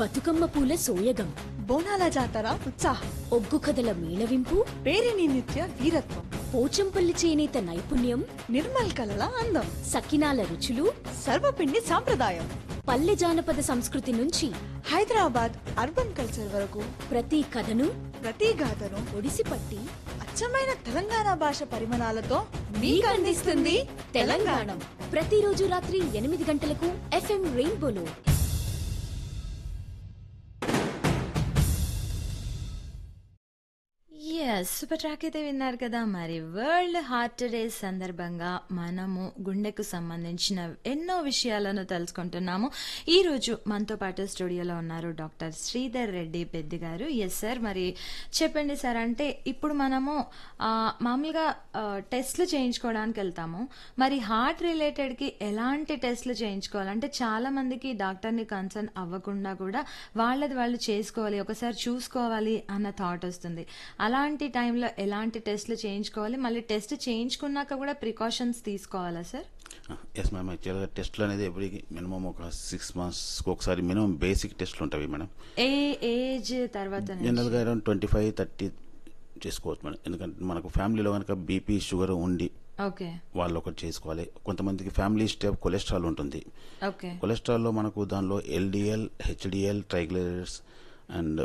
బతుకమ్మ పూల సోయగం బోనాల జాతర ఉత్సాహం ఒగ్గు కథల మేళవింపు పేరిని నిత్య వీరత్వం పోచంపల్లి చేనేత నైపుణ్యం నిర్మల్ కలల అందం సకినాల రుచులు సర్వపిండి సాంప్రదాయం పల్లె జానపద సంస్కృతి నుంచి హైదరాబాద్ అర్బన్ కల్చర్ వరకు ప్రతి కథను ప్రతి గాథను ఒడిసిపట్టి అచ్చమైన తెలంగాణ భాష పరిమాణాలతో మీకు అందిస్తుంది తెలంగాణ ప్రతిరోజు రాత్రి ఎనిమిది గంటలకు ఎఫ్ఎం రెయిన్బోలో ఎస్ సూపర్ ట్రాక్ అయితే విన్నారు కదా మరి వరల్డ్ హార్ట్ డే సందర్భంగా మనము గుండెకు సంబంధించిన ఎన్నో విషయాలను తెలుసుకుంటున్నాము ఈ రోజు మనతో పాటు స్టూడియోలో ఉన్నారు డాక్టర్ శ్రీధర్ రెడ్డి పెద్ది గారు ఎస్ సార్ మరి చెప్పండి సార్ అంటే ఇప్పుడు మనము ఆ, మామూలుగా ఆ, టెస్ట్లు చేయించుకోవడానికి వెళ్తాము మరి హార్ట్ రిలేటెడ్కి ఎలాంటి టెస్ట్లు చేయించుకోవాలంటే చాలా మందికి డాక్టర్ని కన్సర్న్ అవ్వకుండా కూడా వాళ్ళది వాళ్ళు చేసుకోవాలి ఒకసారి చూసుకోవాలి అన్న థాట్ వస్తుంది అలాంటి టైంలో ఎలాంటి టెస్ట్లు చేయించుకోవాలి మళ్ళీ టెస్ట్ చేయించుకున్నాక కూడా ప్రికాషన్స్ తీసుకోవాలా సార్ ఎస్ మ్యామ్ యాక్చువల్గా టెస్ట్లు అనేది ఎవ్రీ మినిమం ఒక సిక్స్ మంత్స్కి ఒకసారి మినిమం బేసిక్ టెస్ట్లు ఉంటాయి మేడం ఏ ఏజ్ తర్వాత నుంచి? జనరల్గా అరౌండ్ ట్వంటీ ఫైవ్ థర్టీ చేసుకోవచ్చు మేడం ఎందుకంటే మనకు ఫ్యామిలీలో కనుక బీపీ షుగర్ ఉండి ఓకే వాళ్ళు ఒకటి చేసుకోవాలి కొంతమందికి ఫ్యామిలీ స్టెప్ కొలెస్ట్రాల్ ఉంటుంది ఓకే కొలెస్ట్రాల్లో మనకు దానిలో LDL HDL triglycerides and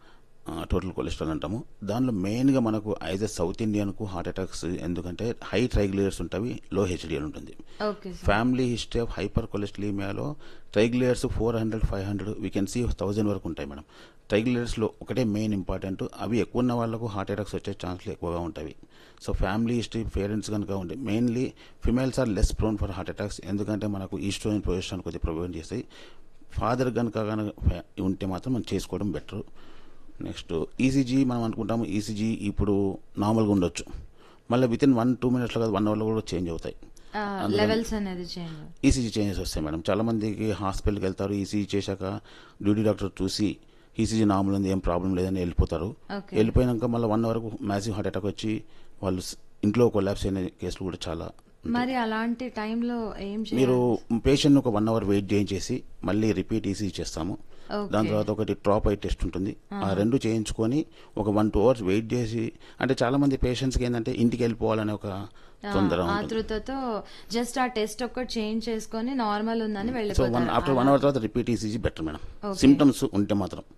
total cholesterol అంటాము దానిలో మెయిన్గా మనకు యాజ్ ఎ సౌత్ ఇండియన్కు హార్ట్ అటాక్స్ ఎందుకంటే హై ట్రైగ్లైజర్స్ ఉంటాయి లో హెచ్డిఎల్ ఉంటుంది okay sir family history of hyper కొలెస్ట్రీమియాలో triglycerides four hundred five hundred we can see thousand వరకు ఉంటాయి మేడం ట్రైగ్లియర్స్లో ఒకటే మెయిన్ ఇంపార్టెంట్ అవి ఎక్కువ ఉన్న వాళ్ళకు హార్ట్ అటాక్స్ వచ్చే ఛాన్స్లు ఎక్కువగా ఉంటాయి సో ఫ్యామిలీ హిస్టరీ పేరెంట్స్ కనుక ఉంటే mainly females are less prone for heart attacks ఎందుకంటే మనకు ఈస్ట్రోజన్ ప్రొజెక్షన్ కొద్దిగా ప్రివెంట్ చేస్తాయి ఫాదర్ కనుక కనుక ఉంటే మాత్రం మనం చేసుకోవడం బెటర్ నెక్స్ట్ ఈసీజీ మనం అనుకుంటాము ఈసీజీ ఇప్పుడు నార్మల్గా ఉండొచ్చు మళ్ళీ విత్ ఇన్ వన్ టూ మినిట్స్లో కాదు వన్ అవర్లో కూడా చేంజ్ అవుతాయి అందుకని- లెవెల్స్ అనేది చేంజ్ ఈసీజీ చేంజెస్ వస్తాయి మేడం చాలా మందికి హాస్పిటల్కి వెళ్తారు ఈసీజీ చేశాక డ్యూటీ డాక్టర్ చూసి ఈసీజీ నార్మల్ ఉంది ఏం ప్రాబ్లం లేదని వెళ్ళిపోతారు Okay. వెళ్ళిపోయినాక మళ్ళీ వన్ వరకు మ్యాసివ్ హార్ట్ అటాక్ వచ్చి వాళ్ళు స్- ఇంట్లో కొలాప్స్ అయిన కేసులు కూడా చాలా ఉంటాయి. మరి అలాంటి టైంలో ఏం మీరు చేయాలి పేషెంట్ ఒక వన్ అవర్ వెయిట్ చేయించేసి మళ్ళీ రిపీట్ ఈసీజీ చేస్తాము Okay. దాని తర్వాత ఒకటి డ్రాప్ ఐ టెస్ట్ ఉంటుంది ఆ రెండు చేయించుకొని ఒక వన్ టూ అవర్స్ వెయిట్ చేసి అంటే చాలా మంది పేషెంట్స్కి ఏంటంటే ఇంటికి వెళ్ళిపోవాలనే ఒక తొందర ఉంటుంది ఆతృతతో జస్ట్ ఆ టెస్ట్ ఒక్కటి చేంజ్ చేసుకొని నార్మల్ ఉందని సో వన్ వెళ్ళిపోతారు ఆఫ్టర్ వన్ అలా- అవర్ తర్వాత repeat ECG better madam Okay. Symptoms ఉంటే మాత్రం